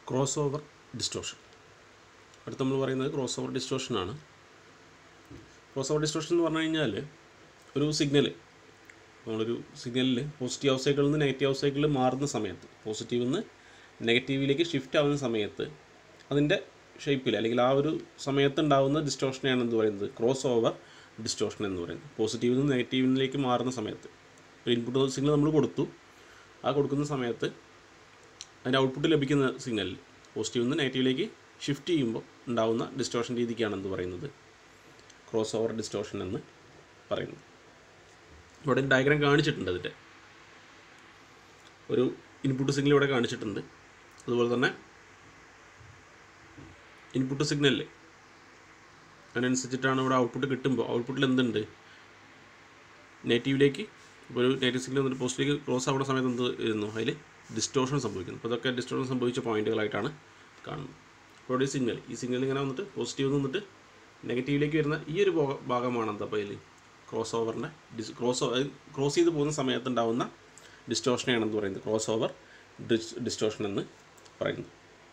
cross over distortion അടുത്ത് നമ്മൾ പറയുന്നത് ക്രോസ് ഓവർ ഡിസ്റ്റോഷനാണ് ക്രോസ് ഓവർ ഡിസ്റ്റോഷൻ എന്ന് പറഞ്ഞു കഴിഞ്ഞാൽ ഒരു സിഗ്നൽ നമ്മളൊരു സിഗ്നലിൽ പോസിറ്റീവ് ഹൗസ് സൈക്കിളിൽ നിന്ന് നെഗറ്റീവ് ഹൗസ് സൈക്കിളിൽ മാറുന്ന സമയത്ത് പോസിറ്റീവിൽ നിന്ന് നെഗറ്റീവിലേക്ക് ഷിഫ്റ്റ് ആവുന്ന സമയത്ത് അതിൻ്റെ ഷേപ്പിൽ അല്ലെങ്കിൽ ആ ഒരു സമയത്ത് ഉണ്ടാകുന്ന ഡിസ്റ്റോഷനെയാണ് എന്ത് പറയുന്നത് ക്രോസ് ഓവർ ഡിസ്റ്റോഷൻ എന്ന് പറയുന്നത് പോസിറ്റീവിൽ നിന്ന് നെഗറ്റീവിലേക്ക് മാറുന്ന സമയത്ത് ഒരു ഇൻപുട്ട് സിഗ്നൽ നമ്മൾ കൊടുത്തു ആ കൊടുക്കുന്ന സമയത്ത് അതിൻ്റെ ഔട്ട്പുട്ട് ലഭിക്കുന്ന സിഗ്നലിൽ പോസിറ്റീവിൽ നിന്ന് നെഗറ്റീവിലേക്ക് ഷിഫ്റ്റ് ചെയ്യുമ്പോൾ ഉണ്ടാകുന്ന ഡിസ്റ്റോഷൻ രീതിക്കാണ് എന്ത് പറയുന്നത് ക്രോസ് ഓവർ ഡിസ്റ്റോഷൻ എന്ന് പറയുന്നത് ഇവിടെ ഡയഗ്രാം കാണിച്ചിട്ടുണ്ട് അതിൻ്റെ ഒരു ഇൻപുട്ട് സിഗ്നൽ ഇവിടെ കാണിച്ചിട്ടുണ്ട് അതുപോലെ തന്നെ ഇൻപുട്ട് സിഗ്നലിൽ അതിനനുസരിച്ചിട്ടാണ് ഇവിടെ ഔട്ട്പുട്ട് കിട്ടുമ്പോൾ ഔട്ട്പുട്ടിൽ എന്തുണ്ട് നെഗറ്റീവിലേക്ക് ഇപ്പോൾ ഒരു നെഗറ്റീവ് സിഗ്നൽ വന്നിട്ട് പോസിറ്റീവ് ക്ലോസ് ആവുന്ന സമയത്ത് എന്ത് വരുന്നു അതിൽ ഡിസ്റ്റോഷൻ സംഭവിക്കുന്നു അപ്പോൾ ഇതൊക്കെ ഡിസ്റ്റോഷൻ സംഭവിച്ച പോയിന്റുകളായിട്ടാണ് കാണുന്നത് അപ്പോൾ ഇവിടെ സിഗ്നൽ ഈ സിഗ്നൽ ഇങ്ങനെ വന്നിട്ട് പോസിറ്റീവ് നിന്നിട്ട് നെഗറ്റീവിലേക്ക് വരുന്ന ഈ ഒരു ഭാഗ- ഭാഗമാണ് എന്താ അപ്പോൾ ഇതിൽ ക്രോസ് ഓവറിൻ്റെ ഡിസ് ക്രോസ് ക്രോസ് ചെയ്ത് പോകുന്ന സമയത്ത് ഉണ്ടാകുന്ന ഡിസ്റ്റോഷനെയാണ് എന്ത് പറയുന്നത് ക്രോസ് ഓവർ ഡിസ് ഡിസ്റ്റോഷൻ എന്ന് പറയുന്നത്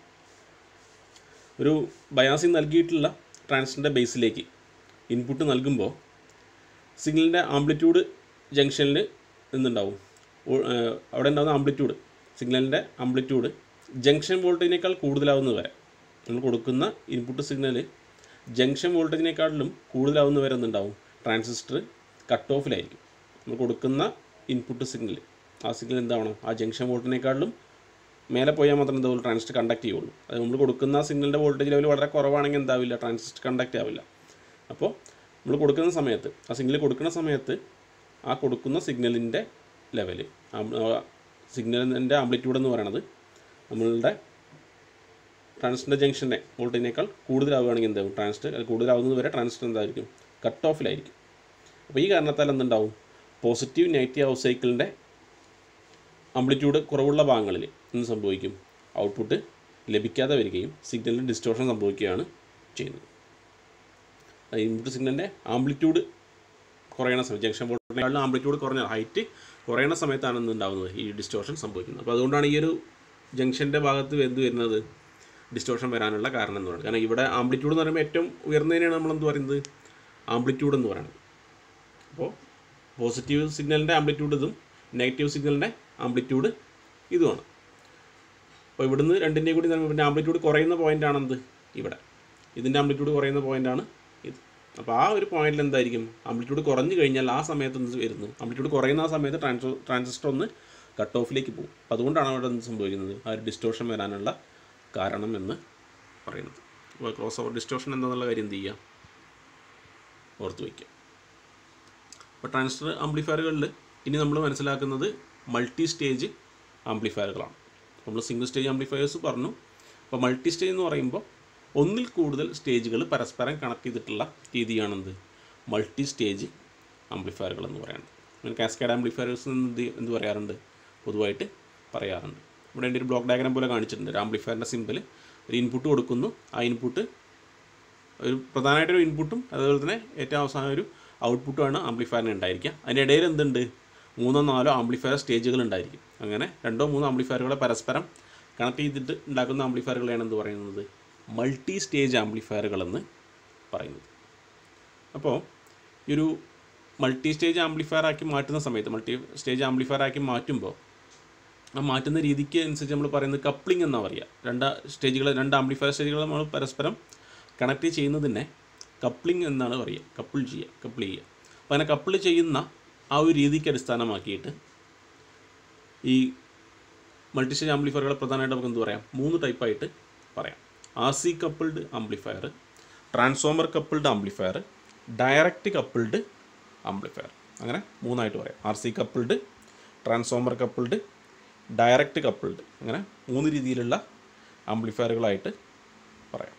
ഒരു ബയാസി നൽകിയിട്ടുള്ള ട്രാൻസിൻ്റെ ബേസിലേക്ക് ഇൻപുട്ട് നൽകുമ്പോൾ സിഗ്നലിൻ്റെ ആംപ്ലിറ്റ്യൂഡ് ജംഗ്ഷനിൽ നിന്നുണ്ടാവും ഓ- ഏഹ് അവിടെ ഉണ്ടാകുന്ന ആംപ്ലിറ്റ്യൂഡ് സിഗ്നലിൻ്റെ ആംപ്ലിറ്റ്യൂഡ് ജംഗ്ഷൻ വോൾട്ടേജിനേക്കാൾ കൂടുതലാവുന്നത് വരെ നമ്മൾ കൊടുക്കുന്ന ഇൻപുട്ട് സിഗ്നൽ ജംഗ്ഷൻ വോൾട്ടേജിനേക്കാളിലും കൂടുതലാവുന്ന വരെ എന്തുണ്ടാവും ട്രാൻസിസ്റ്റർ കട്ട് ഓഫിലായിരിക്കും നമ്മൾ കൊടുക്കുന്ന ഇൻപുട്ട് സിഗ്നൽ ആ സിഗ്നൽ എന്താവണം ആ ജംഗ്ഷൻ വോൾട്ടിനേക്കാളിലും മേലെ പോയാൽ മാത്രമേ എന്താവുള്ളൂ ട്രാൻസിസ്റ്റർ കണ്ടക്ട് ചെയ്യുള്ളൂ അത് നമ്മൾ കൊടുക്കുന്ന സിഗ്നലിൻ്റെ വോൾട്ടേജ് ലെവൽ വളരെ കുറവാണെങ്കിൽ എന്താവില്ല ട്രാൻസിസ്റ്റർ കണ്ടക്ട് ആവില്ല അപ്പോൾ നമ്മൾ കൊടുക്കുന്ന സമയത്ത് ആ സിഗ്നൽ കൊടുക്കുന്ന സമയത്ത് ആ കൊടുക്കുന്ന സിഗ്നലിൻ്റെ ലെവല് സിഗ്നലിൻ്റെ ആംപ്ലിറ്റ്യൂഡ് എന്ന് പറയണത് നമ്മളുടെ ട്രാൻസിസ്റ്റർ ജംഗ്ഷൻ്റെ വോൾട്ടേജിനേക്കാൾ കൂടുതലാവുകയാണെങ്കിൽ എന്താവും ട്രാൻസിസ്റ്റർ അത് കൂടുതലാവുന്നത് വരെ ട്രാൻസിസ്റ്റർ എന്തായിരിക്കും കട്ട് ഓഫിലായിരിക്കും അപ്പോൾ ഈ കാരണത്താൽ എന്തുണ്ടാവും പോസിറ്റീവ് നെഗറ്റീവ് ഹൗസ് സൈക്കിളിൻ്റെ ആംപ്ലിറ്റ്യൂഡ് കുറവുള്ള ഭാഗങ്ങളിൽ എന്ത് സംഭവിക്കും ഔട്ട്പുട്ട് ലഭിക്കാതെ വരികയും സിഗ്നലിന് ഡിസ്റ്റോർഷൻ സംഭവിക്കുകയാണ് ചെയ്യുന്നത് ഇൻപുട്ട് സിഗ്നലിൻ്റെ ആംപ്ലിറ്റ്യൂഡ് കുറയണ സമയത്ത് ജംഗ്ഷൻ വോൾട്ടേജിനെക്കാളും ആംപ്ലിറ്റ്യൂഡ് കുറഞ്ഞ ഹൈറ്റ് കുറയണ സമയത്താണ് എന്തുണ്ടാകുന്നത് ഈ ഡിസ്റ്റോർഷൻ സംഭവിക്കുന്നത് അപ്പോൾ അതുകൊണ്ടാണ് ഈ ഒരു ജംഗ്ഷൻ്റെ ഭാഗത്ത് എന്ത് വരുന്നത് ഡിസ്റ്റോർഷൻ വരാനുള്ള കാരണം എന്ന് പറയുന്നത് കാരണം ഇവിടെ ആംപ്ലിറ്റ്യൂഡ് എന്ന് പറയുമ്പോൾ ഏറ്റവും ഉയർന്നതിനാണ് നമ്മൾ എന്ത് പറയുന്നത് ആംപ്ലിറ്റ്യൂഡ് എന്ന് പറയുന്നത് അപ്പോൾ പോസിറ്റീവ് സിഗ്നലിൻ്റെ ആംപ്ലിറ്റ്യൂഡ് ഇതും നെഗറ്റീവ് സിഗ്നലിൻ്റെ ആംപ്ലിറ്റ്യൂഡ് ഇതുമാണ് അപ്പോൾ ഇവിടുന്ന് രണ്ടിൻ്റെയും കൂടി നമ്മൾ പിന്നെ ആംപ്ലിറ്റ്യൂഡ് കുറയുന്ന പോയിൻ്റാണ് എന്ത് ഇവിടെ ഇതിൻ്റെ ആംപ്ലിറ്റ്യൂഡ് കുറയുന്ന പോയിൻ്റാണ് ഇത് അപ്പോൾ ആ ഒരു പോയിന്റിൽ എന്തായിരിക്കും ആംപ്ലിറ്റ്യൂഡ് കുറഞ്ഞു കഴിഞ്ഞാൽ ആ സമയത്ത് എന്ത് വരുന്നു ആംപ്ലിറ്റ്യൂഡ് കുറയുന്ന ആ സമയത്ത് ട്രാൻസ് ട്രാൻസിസ്റ്റർ ഒന്ന് കട്ട് ഓഫിലേക്ക് പോകും അപ്പോൾ അതുകൊണ്ടാണ് അവിടെ എന്ത് സംഭവിക്കുന്നത് ആ ഒരു ഡിസ്റ്റോർഷൻ വരാനുള്ള കാരണം എന്ന് പറയുന്നത് അപ്പോൾ ക്രോസ് ഓവർ ഡിസ്റ്റോർഷൻ എന്താണെന്നുള്ള കാര്യം എന്ത് ചെയ്യുക ഓർത്ത് വയ്ക്കുക അപ്പോൾ ട്രാൻസിസ്റ്റർ ആംപ്ലിഫയറുകളിൽ ഇനി നമ്മൾ മനസ്സിലാക്കുന്നത് മൾട്ടി സ്റ്റേജ് ആംപ്ലിഫയറുകളാണ് നമ്മൾ സിംഗിൾ സ്റ്റേജ് ആംപ്ലിഫയേഴ്സ് പറഞ്ഞു അപ്പോൾ മൾട്ടി സ്റ്റേജ് എന്ന് പറയുമ്പോൾ ഒന്നിൽ കൂടുതൽ സ്റ്റേജുകൾ പരസ്പരം കണക്ട് ചെയ്തിട്ടുള്ള രീതിയാണെന്ത് മൾട്ടി സ്റ്റേജ് ആംപ്ലിഫയറുകൾ എന്ന് പറയുന്നത് അങ്ങനെ കാസ്കേഡ് ആംപ്ലിഫയേഴ്സ് എന്ത് എന്ത് പറയാറുണ്ട് പൊതുവായിട്ട് പറയാറുണ്ട് ഇവിടെ എൻ്റെ ഒരു ബ്ലോക്ക് ഡയഗ്രാം പോലെ കാണിച്ചിട്ടുണ്ട് ഒരു ആംപ്ലിഫയറിൻ്റെ സിമ്പിൾ ഒരു ഇൻപുട്ട് കൊടുക്കുന്നു ആ ഇൻപുട്ട് ഒരു പ്രധാനമായിട്ടൊരു ഇൻപുട്ടും അതുപോലെ തന്നെ ഏറ്റവും അവസാനം ഒരു ഔട്ട്പുട്ടുമാണ് ആംപ്ലിഫയറിന് ഉണ്ടായിരിക്കുക അതിൻ്റെ ഇടയിൽ എന്തുണ്ട് മൂന്നോ നാലോ ആംപ്ലിഫയർ സ്റ്റേജുകൾ ഉണ്ടായിരിക്കും അങ്ങനെ രണ്ടോ മൂന്നോ ആംപ്ലിഫയറുകളെ പരസ്പരം കണക്ട് ചെയ്തിട്ട് ഉണ്ടാക്കുന്ന ആംപ്ലിഫയറുകളെയാണ് എന്ത് പറയുന്നത് മൾട്ടി സ്റ്റേജ് ആംപ്ലിഫയറുകളെന്ന് പറയുന്നത് അപ്പോൾ ഈ ഒരു മൾട്ടി സ്റ്റേജ് ആംപ്ലിഫയർ ആക്കി മാറ്റുന്ന സമയത്ത് മൾട്ടി സ്റ്റേജ് ആംപ്ലിഫയർ ആക്കി മാറ്റുമ്പോൾ ആ മാറ്റുന്ന രീതിക്ക് അനുസരിച്ച് നമ്മൾ പറയുന്നത് കപ്ലിംഗ് എന്നാണ് പറയുക രണ്ട് സ്റ്റേജുകൾ രണ്ട് ആംപ്ലിഫയർ സ്റ്റേജുകൾ നമ്മൾ പരസ്പരം കണക്ട് ചെയ്യുന്നതിനെ കപ്ലിംഗ് എന്നാണ് പറയുക കപ്പിൾ ചെയ്യുക കപ്പിൾ ചെയ്യുക അപ്പോൾ അങ്ങനെ കപ്പിൾ ചെയ്യുന്ന ആ ഒരു രീതിക്ക് അടിസ്ഥാനമാക്കിയിട്ട് ഈ മൾട്ടി സ്റ്റേജ് ആംപ്ലിഫയറുകളെ പ്രധാനമായിട്ട് നമുക്ക് എന്ത് പറയാം മൂന്ന് ടൈപ്പായിട്ട് പറയാം R C coupled amplifier transformer coupled amplifier direct coupled amplifier അങ്ങനെ മൂന്നായിട്ട് പറയാം R C coupled transformer coupled direct coupled അങ്ങനെ മൂന്ന് രീതിയിലുള്ള ആംപ്ലിഫയറുകളായിട്ട് പറയാം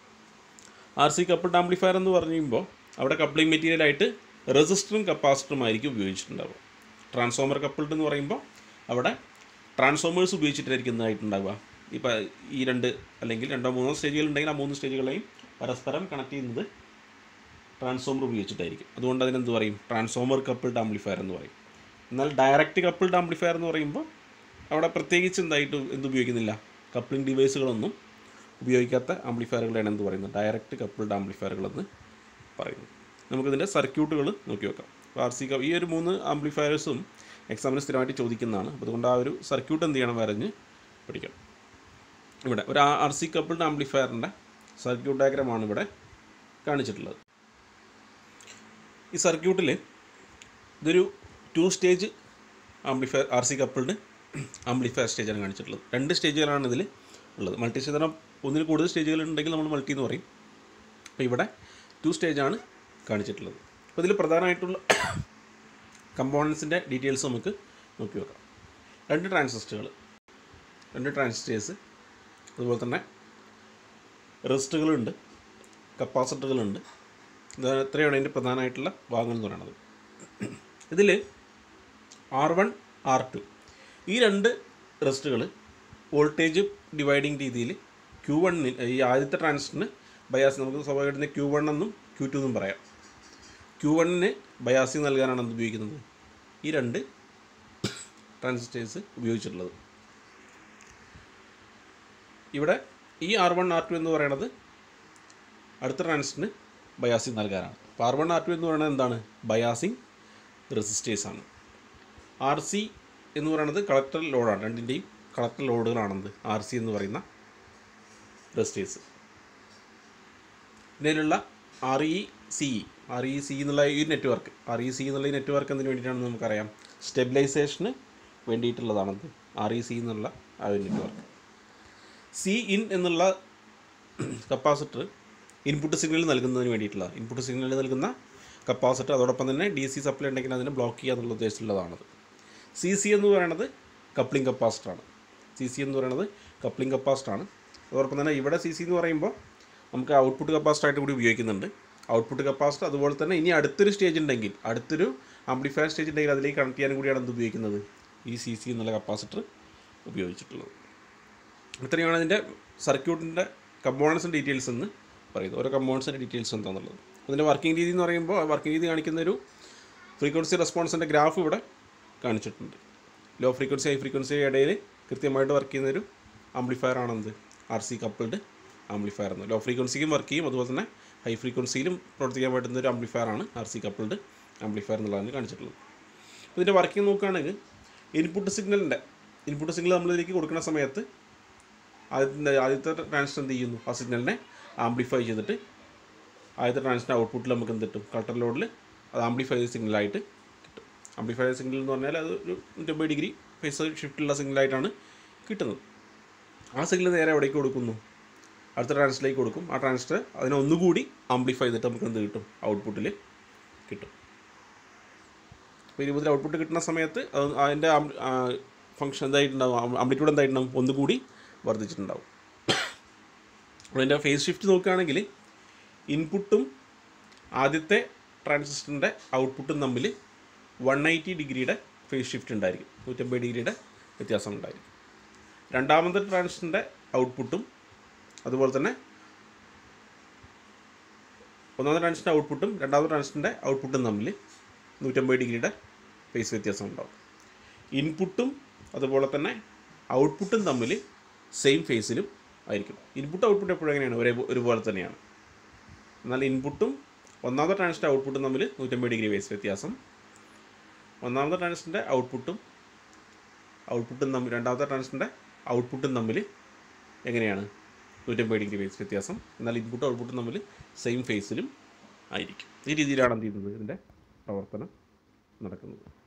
ആർ സി കപ്പിൾഡ് ആംപ്ലിഫയർ എന്ന് പറയുമ്പോൾ അവിടെ കപ്ലിംഗ് മെറ്റീരിയലായിട്ട് റെസിസ്റ്ററും കപ്പാസിറ്ററും ആയിരിക്കും ഉപയോഗിച്ചിട്ടുണ്ടാവുക ട്രാൻസ്ഫോമർ കപ്പിൾഡ് എന്ന് പറയുമ്പോൾ അവിടെ ട്രാൻസ്ഫോമേഴ്സ് ഉപയോഗിച്ചിട്ടായിരിക്കുന്നതായിട്ടുണ്ടാവുക ഇപ്പോൾ ഈ രണ്ട് അല്ലെങ്കിൽ രണ്ടോ മൂന്നോ സ്റ്റേജുകൾ ഉണ്ടെങ്കിൽ ആ മൂന്ന് സ്റ്റേജുകളെയും പരസ്പരം കണക്ട് ചെയ്യുന്നത് ട്രാൻസ്ഫോമർ ഉപയോഗിച്ചിട്ടായിരിക്കും അതുകൊണ്ട് അതിനെന്ത് പറയും ട്രാൻസ്ഫോമർ കപ്പിൾഡ് ആംപ്ലിഫയർ എന്ന് പറയും എന്നാൽ ഡയറക്റ്റ് കപ്പിൾഡ് ആംപ്ലിഫയർ എന്ന് പറയുമ്പോൾ അവിടെ പ്രത്യേകിച്ച് എന്തായിട്ട് എന്ത് ഉപയോഗിക്കുന്നില്ല കപ്ലിംഗ് ഡിവൈസുകളൊന്നും ഉപയോഗിക്കാത്ത ആംപ്ലിഫയറുകളാണ് എന്ത് പറയുന്നത് ഡയറക്റ്റ് കപ്പിൾഡ് ആംപ്ലിഫയറുകളെന്ന് പറയുന്നത് നമുക്കിതിൻ്റെ സർക്യൂട്ടുകൾ നോക്കി വെക്കാം ആർ സി ഈ ഒരു മൂന്ന് ആംപ്ലിഫയേഴ്സും എക്സാമിന് സ്ഥിരമായിട്ട് ചോദിക്കുന്നതാണ് അപ്പോൾ അതുകൊണ്ട് ആ ഒരു സർക്യൂട്ട് എന്ത് ചെയ്യണം വരഞ്ഞ് പഠിക്കണം ഇവിടെ ഒരു ആർ സി കപ്പിൾഡ് ആംപ്ലിഫയറിൻ്റെ സർക്യൂട്ട് ഡയഗ്രമാണ് ഇവിടെ കാണിച്ചിട്ടുള്ളത് ഈ സർക്യൂട്ടിൽ ഇതൊരു two stage amplifier R C coupled amplifier സ്റ്റേജാണ് കാണിച്ചിട്ടുള്ളത് രണ്ട് സ്റ്റേജുകളാണ് ഇതിൽ ഉള്ളത് മൾട്ടി സ്റ്റേജ് എന്ന് പറഞ്ഞാൽ ഒന്നിൽ കൂടുതൽ സ്റ്റേജുകൾ ഉണ്ടെങ്കിൽ നമ്മൾ മൾട്ടി എന്ന് പറയും അപ്പോൾ ഇവിടെ ടു സ്റ്റേജാണ് കാണിച്ചിട്ടുള്ളത് അപ്പോൾ ഇതിൽ പ്രധാനമായിട്ടുള്ള കമ്പോണൻസിൻ്റെ ഡീറ്റെയിൽസ് നമുക്ക് നോക്കി വെക്കാം രണ്ട് ട്രാൻസിസ്റ്ററുകൾ രണ്ട് ട്രാൻസിസ്റ്റേഴ്സ് അതുപോലെ തന്നെ റെസിസ്റ്ററുകളുണ്ട് കപ്പാസിറ്ററുകളുണ്ട് ഇതാണ് ഇത്രയാണ് അതിൻ്റെ പ്രധാനമായിട്ടുള്ള ഭാഗങ്ങൾ എന്ന് പറയുന്നത് ഇതിൽ ആർ വൺ ആർ ടു ഈ രണ്ട് റെസിസ്റ്ററുകൾ വോൾട്ടേജ് ഡിവൈഡിങ് രീതിയിൽ ക്യൂ വണ്ണിന് ഈ ആദ്യത്തെ ട്രാൻസിസ്റ്ററിന് ബയാസ് നമുക്ക് സ്വാഭാവികമായിട്ട് ക്യൂ വൺ എന്നും ക്യൂ ടു എന്നും പറയാം ക്യൂ വണ്ണിന് ബയാസിങ് നൽകാനാണ് എന്ത് ഉപയോഗിക്കുന്നത് ഈ രണ്ട് ട്രാൻസിസ്റ്റേഴ്സ് ഉപയോഗിച്ചിട്ടുള്ളത് ഇവിടെ ഈ ആർ വൺ ആർ ടു എന്ന് പറയുന്നത് അടുത്ത ട്രാൻസിസ്റ്ററിന് ബയാസിങ് നൽകാനാണ് അപ്പോൾ ആർ വൺ ആർ ടു എന്ന് പറയുന്നത് എന്താണ് ബയാസിങ് റെസിസ്റ്റേഴ്സ് ആണ് ആർ സി എന്ന് പറയുന്നത് കളക്ടർ ലോഡാണ് രണ്ടിൻ്റെയും കളക്ടർ ലോഡുകളാണെന്ത് ആർ സി എന്ന് പറയുന്ന റെസിസ്റ്റേഴ്സ് ഇതിലുള്ള R E C R E C എന്നുള്ള ഈ നെറ്റ്വർക്ക് ആർ ഇ സി എന്നുള്ള ഈ നെറ്റ്വർക്ക് എന്തിനു വേണ്ടിയിട്ടാണെന്ന് നമുക്കറിയാം സ്റ്റെബിലൈസേഷന് വേണ്ടിയിട്ടുള്ളതാണത് ആർ ഇ സി എന്നുള്ള ആ ഒരു നെറ്റ്വർക്ക് സി ഇൻ എന്നുള്ള കപ്പാസിറ്റർ ഇൻപുട്ട് സിഗ്നൽ നൽകുന്നതിന് വേണ്ടിയിട്ടുള്ള ഇൻപുട്ട് സിഗ്നൽ നൽകുന്ന കപ്പാസിറ്റർ അതോടൊപ്പം തന്നെ ഡി സി സപ്ലൈ ഉണ്ടെങ്കിൽ അതിനെ ബ്ലോക്ക് ചെയ്യുക എന്നുള്ള ഉദ്ദേശത്തിലുള്ളതാണത് സി സി എന്ന് പറയുന്നത് കപ്ലിംഗ് കപ്പാസിറ്ററാണ് സി സി എന്ന് പറയുന്നത് കപ്ലിംഗ് കപ്പാസിറ്ററാണ് അതോടൊപ്പം തന്നെ ഇവിടെ സി സി എന്ന് പറയുമ്പോൾ നമുക്ക് ഔട്ട്പുട്ട് കപ്പാസിറ്റർ ആയിട്ട് കൂടി ഉപയോഗിക്കുന്നുണ്ട് ഔട്ട്പുട്ട് കപ്പാസിറ്റർ അതുപോലെ തന്നെ ഇനി അടുത്തൊരു സ്റ്റേജ് ഉണ്ടെങ്കിൽ അടുത്തൊരു ആംപ്ലിഫയർ സ്റ്റേജ് ഉണ്ടെങ്കിൽ അതിലേക്ക് കണക്ട് ചെയ്യാനും കൂടിയാണ് എന്ത് ഉപയോഗിക്കുന്നത് ഈ സി സി എന്നുള്ള കപ്പാസിറ്റർ ഉപയോഗിച്ചിട്ടുള്ളത് ഇത്രയാണ് അതിൻ്റെ സർക്യൂട്ടിൻ്റെ കമ്പോണൻസിൻ്റെ ഡീറ്റെയിൽസ് എന്ന് പറയുന്നത് ഓരോ കമ്പോണൻസിൻ്റെ ഡീറ്റെയിൽസ് എന്താണെന്നുള്ളത് അതിൻ്റെ വർക്കിംഗ് രീതി എന്ന് പറയുമ്പോൾ വർക്കിംഗ് രീതി കാണിക്കുന്ന ഒരു ഫ്രീക്വൻസി റെസ്പോൺസിൻ്റെ ഗ്രാഫ് ഇവിടെ കാണിച്ചിട്ടുണ്ട് ലോ ഫ്രീക്വൻസി ഹൈ ഫ്രീക്വൻസി ഇടയിൽ കൃത്യമായിട്ട് വർക്ക് ചെയ്യുന്നൊരു ആംപ്ലിഫയർ ആണെന്ത് ആർ സി കപ്പിൾഡ് ആംപ്ലിഫയർ എന്ന് ലോ ഫ്രീക്വൻസിക്കും വർക്ക് ചെയ്യും അതുപോലെ തന്നെ ഹൈ ഫ്രീക്വൻസിയിലും പ്രവർത്തിക്കാൻ പറ്റുന്ന ഒരു ആംപ്ലിഫയർ ആണ് ആർ സി കപ്പിൾഡ് ആംപ്ലിഫയർ എന്നുള്ളതാണ് കാണിച്ചിട്ടുള്ളത് അപ്പോൾ ഇതിൻ്റെ വർക്കിംഗ് നോക്കുകയാണെങ്കിൽ ഇൻപുട്ട് സിഗ്നലിൻ്റെ ഇൻപുട്ട് സിഗ്നൽ നമ്മളിതിലേക്ക് കൊടുക്കുന്ന സമയത്ത് ആദ്യത്തെ ആദ്യത്തെ ട്രാൻസിസ്റ്റർ എന്ത് ചെയ്യുന്നു ആ സിഗ്നലിനെ ആംപ്ലിഫൈ ചെയ്തിട്ട് ആദ്യത്തെ ട്രാൻസിസ്റ്റർ ഔട്ട്പുട്ടിൽ നമുക്ക് എന്ത് കിട്ടും കളക്ടർ ലോഡിൽ അത് ആംപ്ലിഫൈ സിഗ്നലായിട്ട് കിട്ടും ആംപ്ലിഫൈ സിഗ്നൽ എന്ന് പറഞ്ഞാൽ അത് ഒരു നൂറ്റമ്പത് ഡിഗ്രി ഫേസ് ഷിഫ്റ്റുള്ള സിഗ്നലായിട്ടാണ് കിട്ടുന്നത് ആ സിഗ്നൽ നേരെ എവിടേക്ക് കൊടുക്കുന്നു അടുത്ത ട്രാൻസിസ്റ്ററിലേക്ക് കൊടുക്കും ആ ട്രാൻസിസ്റ്റർ അതിനെ ഒന്നുകൂടി ആംപ്ലിഫൈ ചെയ്തിട്ട് നമുക്ക് എന്ത് കിട്ടും ഔട്ട്പുട്ടിൽ കിട്ടും അപ്പോൾ ഇരുപതിൽ ഔട്ട്പുട്ട് കിട്ടുന്ന സമയത്ത് അത് അതിൻ്റെ ഫംഗ്ഷൻ എന്തായിട്ടുണ്ടാവും ആംപ്ലിറ്റ്യൂഡ് എന്തായിട്ടുണ്ടാവും ഒന്നുകൂടി വർദ്ധിച്ചിട്ടുണ്ടാവും അപ്പോൾ അതിൻ്റെ ഫേസ് ഷിഫ്റ്റ് നോക്കുകയാണെങ്കിൽ ഇൻപുട്ടും ആദ്യത്തെ ട്രാൻസിസ്റ്ററിൻ്റെ ഔട്ട്പുട്ടും തമ്മിൽ വൺ എയ്റ്റി ഡിഗ്രിയുടെ ഫേസ് ഷിഫ്റ്റ് ഉണ്ടായിരിക്കും നൂറ്റമ്പത് ഡിഗ്രിയുടെ വ്യത്യാസം ഉണ്ടായിരിക്കും രണ്ടാമത്തെ ട്രാൻസിസ്റ്ററിൻ്റെ ഔട്ട്പുട്ടും അതുപോലെ തന്നെ ഒന്നാമത്തെ ട്രാൻസിസ്റ്ററിൻ്റെ ഔട്ട്പുട്ടും രണ്ടാമത്തെ ട്രാൻസിസ്റ്ററിൻ്റെ ഔട്ട്പുട്ടും തമ്മിൽ നൂറ്റമ്പത് ഡിഗ്രിയുടെ ഫേസ് വ്യത്യാസം ഉണ്ടാവും ഇൻപുട്ടും അതുപോലെ തന്നെ ഔട്ട്പുട്ടും തമ്മിൽ സെയിം ഫേസിലും ആയിരിക്കും ഇൻപുട്ട് ഔട്ട്പുട്ട് എപ്പോഴും എങ്ങനെയാണ് ഒരേ ഒരുപോലെ തന്നെയാണ് എന്നാൽ ഇൻപുട്ടും ഒന്നാമത്തെ ട്രാൻസിസ്റ്റർ ഔട്ട്പുട്ടും തമ്മിൽ നൂറ്റമ്പത് ഡിഗ്രി ഫേസ് വ്യത്യാസം ഒന്നാമത്തെ ട്രാൻസിസ്റ്ററിൻ്റെ ഔട്ട്പുട്ടും ഔട്ട്പുട്ടും തമ്മിൽ രണ്ടാമത്തെ ട്രാൻസിസ്റ്ററിൻ്റെ ഔട്ട്പുട്ടും തമ്മിൽ എങ്ങനെയാണ് നൂറ്റമ്പത് ഡിഗ്രി ഫേസ് വ്യത്യാസം എന്നാൽ ഇൻപുട്ടും ഔട്ട്പുട്ടും തമ്മിൽ സെയിം ഫേസിലും ആയിരിക്കും ഈ രീതിയിലാണ് എന്ത് ചെയ്യുന്നത് ഇതിൻ്റെ പ്രവർത്തനം നടക്കുന്നത്